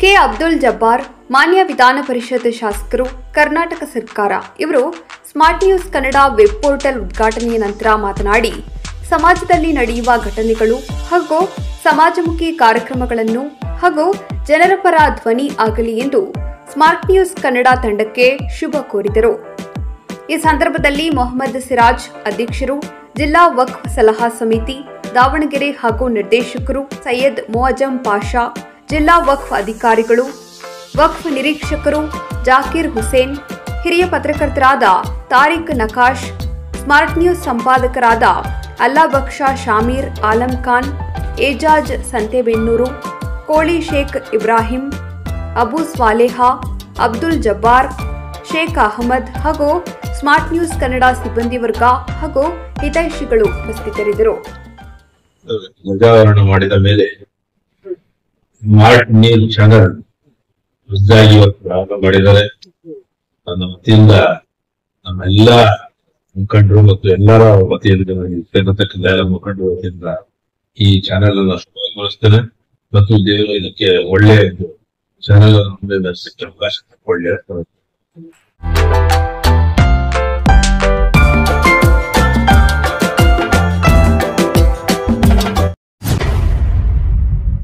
K Abdul Jabbar ಮಾನ್ಯ ವಿಧಾನ ಪರಿಷತ್ ಶಾಸಕರು ಕರ್ನಾಟಕ ಸರ್ಕಾರ ಇವರು smart news Kannada web portal ಉದ್ಘಾಟನೆಯ ನಂತರ ಮಾತನಾಡಿ ಸಮಾಜದಲ್ಲಿ ನಡೆಯುವ ಘಟನೆಗಳು ಹಾಗೂ ಸಮಾಜಮುಖಿ ಕಾರ್ಯಕ್ರಮಗಳನ್ನು ಹಾಗೂ ಜನರ ಪರ ಧ್ವನಿ ಆಗಲಿ ಎಂದು ಸ್ಮಾರ್ಟ್ ನ್ಯೂಸ್ ಕನ್ನಡ ತಂಡಕ್ಕೆ ಶುಭ ಕೋರಿದರು ಈ ಸಂದರ್ಭದಲ್ಲಿ ಮೊಹಮ್ಮದ್ ಸಿರಾಜ್ ಅಧ್ಯಕ್ಷರು ಜಿಲ್ಲಾ ವಕ್ಫ್ ಸಲಹಾ ಸಮಿತಿ ದಾವಣಗೆರೆ ಹಾಗೂ ನಿರ್ದೇಶಕರು ಸೈಯದ್ ಮೊಅಜಂ ಪಾಷಾ ಜಿಲ್ಲಾ ವಕ್ಫ್ ಅಧಿಕಾರಿಗಳು ವಕ್ಫ್ ನಿರೀಕ್ಷಕರು ಜಾಕೀರ್ ಹುಸೇನ್ ಹಿರಿಯ ಪತ್ರಕರ್ತರಾದ ತಾರಿಕ್ ನಕಾಶ್ ಸ್ಮಾರ್ಟ್ ನ್ಯೂಸ್ ಸಂಪಾದಕರಾದ ಅಲ್ಲಾಬಕ್ಷ ಶಾಮೀರ್ ಆಲಂ ಖಾನ್ ಏಜಾಜ್ ಸಂತೆಬೆನ್ನೂರು ಕೋಳಿ ಶೇಖ್ ಇಬ್ರಾಹಿಂ ಅಬು ಸ್ವಾಲೇಹಾ ಅಬ್ದುಲ್ ಜಬ್ಬಾರ್ ಶೇಖ್ ಅಹಮದ್ ಹಾಗೂ ಸ್ಮಾರ್ಟ್ ನ್ಯೂಸ್ ಕನ್ನಡ ಸಿಬ್ಬಂದಿ ವರ್ಗ ಹಾಗೂ ಹಿತೈಷಿಗಳು ಉಪಸ್ಥಿತರಿದ್ದರು ಧ್ವಜಾರೋಹಣ ಮಾಡಿದ ಮೇಲೆ ಸ್ಮಾರ್ಟ್ ನ್ಯೂಸ್ ಚಾನೆಲ್ ಹೊಸದಾಗಿ ಇವತ್ತು ಪ್ರಾರಂಭ ಮಾಡಿದ್ದಾರೆ ನನ್ನ ವತಿಯಿಂದ ನಮ್ಮೆಲ್ಲ ಮುಖಂಡರು ಮತ್ತು ಎಲ್ಲರ ವತಿಯಿಂದ ಸೇರತಕ್ಕಂಥ ಎಲ್ಲ ಮುಖಂಡರ ವತಿಯಿಂದ ಈ ಚಾನೆಲ್ ಅನ್ನು ಶುಭಗೊಳಿಸ್ತೇನೆ ಮತ್ತು ದೇವರು ಇದಕ್ಕೆ ಒಳ್ಳೆಯ ಚಾನೆಲ್ ಅನ್ನು ನಡೆಸಕ್ಕೆ ಅವಕಾಶ ಕೊಡಲಿ